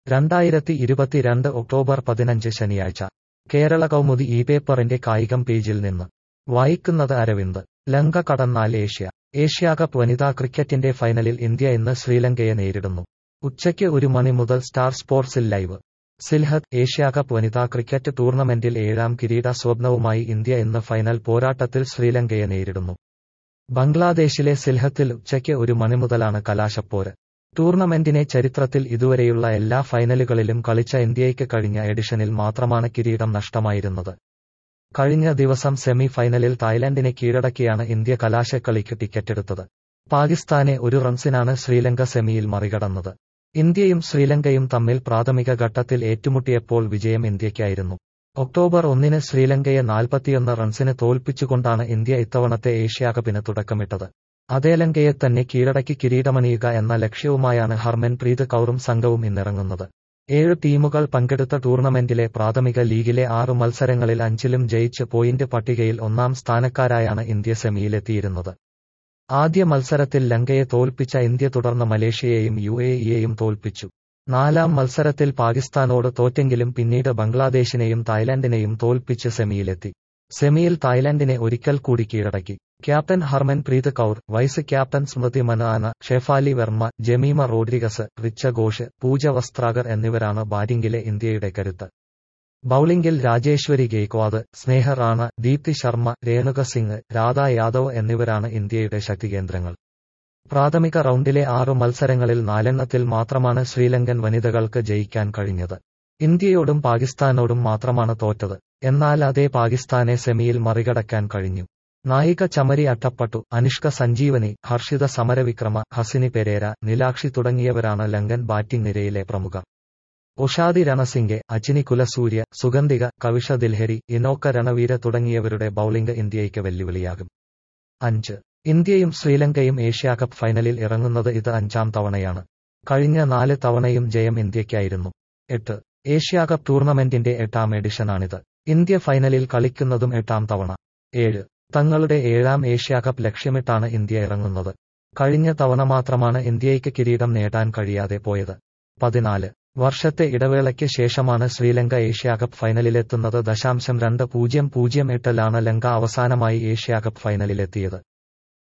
രണ്ടായിരത്തി ഇരുപത്തിരണ്ട് ഒക്ടോബർ പതിനഞ്ച് ശനിയാഴ്ച കേരള കൗമുദി ഈ പേപ്പറിന്റെ കായികം പേജിൽ നിന്ന് വായിക്കുന്നത് അരവിന്ദ് ലങ്ക കടന്നാൽ ഏഷ്യ ഏഷ്യാകപ്പ് വനിതാ ക്രിക്കറ്റിന്റെ ഫൈനലിൽ ഇന്ത്യ ഇന്ന് ശ്രീലങ്കയെ നേരിടുന്നു ഉച്ചയ്ക്ക് ഒരു മണി മുതൽ സ്റ്റാർ സ്പോർട്സിൽ ലൈവ് സിൽഹത്ത് ഏഷ്യാകപ്പ് വനിതാ ക്രിക്കറ്റ് ടൂർണമെന്റിൽ ഏഴാം കിരീട സ്വപ്നവുമായി ഇന്ത്യ ഇന്ന് ഫൈനൽ പോരാട്ടത്തിൽ ശ്രീലങ്കയെ നേരിടുന്നു ബംഗ്ലാദേശിലെ സിൽഹത്തിൽ ഉച്ചയ്ക്ക് ഒരു മണി മുതലാണ് കലാശപ്പോര് ടൂർണമെന്റിനെ ചരിത്രത്തിൽ ഇതുവരെയുള്ള എല്ലാ ഫൈനലുകളിലും കളിച്ച ഇന്ത്യയ്ക്ക് കഴിഞ്ഞ എഡിഷനിൽ മാത്രമാണ് കിരീടം നഷ്ടമായിരുന്നത് കഴിഞ്ഞ ദിവസം സെമി ഫൈനലിൽ തായ്ലൻഡിനെ കീഴടക്കിയാണ് ഇന്ത്യ കലാശക്കളിക്ക് ടിക്കറ്റെടുത്തത് പാകിസ്ഥാനെ ഒരു റൺസിനാണ് ശ്രീലങ്ക സെമിയിൽ മറികടന്നത് ഇന്ത്യയും ശ്രീലങ്കയും തമ്മിൽ പ്രാഥമിക ഘട്ടത്തിൽ ഏറ്റുമുട്ടിയപ്പോൾ വിജയം ഇന്ത്യയ്ക്കായിരുന്നു ഒക്ടോബർ ഒന്നിന് ശ്രീലങ്കയെ നാൽപ്പത്തിയൊന്ന് റൺസിന് തോൽപ്പിച്ചുകൊണ്ടാണ് ഇന്ത്യ ഇത്തവണത്തെ ഏഷ്യാകപ്പിന് തുടക്കമിട്ടത് അതേ ലങ്കയെ തന്നെ കീഴടക്കി കിരീടമണിയുക എന്ന ലക്ഷ്യവുമായാണ് ഹർമൻപ്രീത് കൗറും സംഘവും ഇന്നിറങ്ങുന്നത് ഏഴ് ടീമുകൾ പങ്കെടുത്ത ടൂർണമെന്റിലെ പ്രാഥമിക ലീഗിലെ ആറു മത്സരങ്ങളിൽ അഞ്ചിലും ജയിച്ച് പോയിന്റ് പട്ടികയിൽ ഒന്നാം സ്ഥാനക്കാരായാണ് ഇന്ത്യ സെമിയിലെത്തിയിരുന്നത് ആദ്യ മത്സരത്തിൽ ലങ്കയെ തോൽപ്പിച്ച ഇന്ത്യ തുടർന്ന് മലേഷ്യയെയും യു എ ഇയെയും തോൽപ്പിച്ചു നാലാം മത്സരത്തിൽ പാകിസ്ഥാനോട് തോറ്റെങ്കിലും പിന്നീട് ബംഗ്ലാദേശിനെയും തായ്ലൻഡിനെയും തോൽപ്പിച്ച് സെമിയിലെത്തി സെമിയിൽ തായ്ലൻഡിനെ ഒരിക്കൽ കൂടി കീഴടക്കി captain Harmanpreet Kaur vice captain Smriti മനാന ഷെഫാലി വർമ്മ ജമീമ റോഡ്രിഗസ് റിച്ച ഘോഷ് പൂജ വസ്ത്രാകർ എന്നിവരാണ് ബാറ്റിംഗിലെ ഇന്ത്യയുടെ കരുത്ത് ബൌളിംഗിൽ രാജേശ്വരി ഗെയ്ക്വാദ് സ്നേഹ റാണ ദീപ്തി ശർമ്മ രേണുക സിംഗ് രാധ യാദവ് എന്നിവരാണ് ഇന്ത്യയുടെ ശക്തികേന്ദ്രങ്ങൾ പ്രാഥമിക റൗണ്ടിലെ ആറു മത്സരങ്ങളിൽ നാലെണ്ണത്തിൽ മാത്രമാണ് ശ്രീലങ്കൻ വനിതകൾക്ക് ജയിക്കാൻ കഴിഞ്ഞത് ഇന്ത്യയോടും പാകിസ്ഥാനോടും മാത്രമാണ് തോറ്റത് എന്നാൽ അതേ പാകിസ്ഥാനെ സെമിയിൽ മറികടക്കാൻ കഴിഞ്ഞു നായിക ചമരി അട്ടപ്പട്ടു അനുഷ്ക സഞ്ജീവനി ഹർഷിത സമരവിക്രമ ഹസിനി പെരേര നിലാക്ഷി തുടങ്ങിയവരാണ് ലങ്കൻ ബാറ്റിംഗ് നിരയിലെ പ്രമുഖർ ഉഷാദി രണസിംഗെ അജിനി കുലസൂര്യ സുഗന്ധിക കവിഷ ദിൽഹരി ഇനോക്ക രണവീര തുടങ്ങിയവരുടെ ബൌളിംഗ് ഇന്ത്യയ്ക്ക് വെല്ലുവിളിയാകും അഞ്ച് ഇന്ത്യയും ശ്രീലങ്കയും ഏഷ്യാകപ്പ് ഫൈനലിൽ ഇറങ്ങുന്നത് ഇത് അഞ്ചാം തവണയാണ് കഴിഞ്ഞ നാല് തവണയും ജയം ഇന്ത്യയ്ക്കായിരുന്നു എട്ട് ഏഷ്യാകപ്പ് ടൂർണമെന്റിന്റെ എട്ടാം എഡിഷനാണിത് ഇന്ത്യ ഫൈനലിൽ കളിക്കുന്നതും എട്ടാം തവണ ഏഴ് തങ്ങളുടെ ഏഴാം ഏഷ്യാകപ്പ് ലക്ഷ്യമിട്ടാണ് ഇന്ത്യ ഇറങ്ങുന്നത് കഴിഞ്ഞ തവണ മാത്രമാണ് ഇന്ത്യയ്ക്ക് കിരീടം നേടാൻ കഴിയാതെ പോയത് പതിനാല് വർഷത്തെ ഇടവേളയ്ക്ക് ശേഷമാണ് ശ്രീലങ്ക ഏഷ്യാകപ്പ് ഫൈനലിലെത്തുന്നത് ദശാംശം രണ്ട് പൂജ്യം പൂജ്യം എട്ടിലാണ് ലങ്ക അവസാനമായി ഏഷ്യാകപ്പ് ഫൈനലിലെത്തിയത്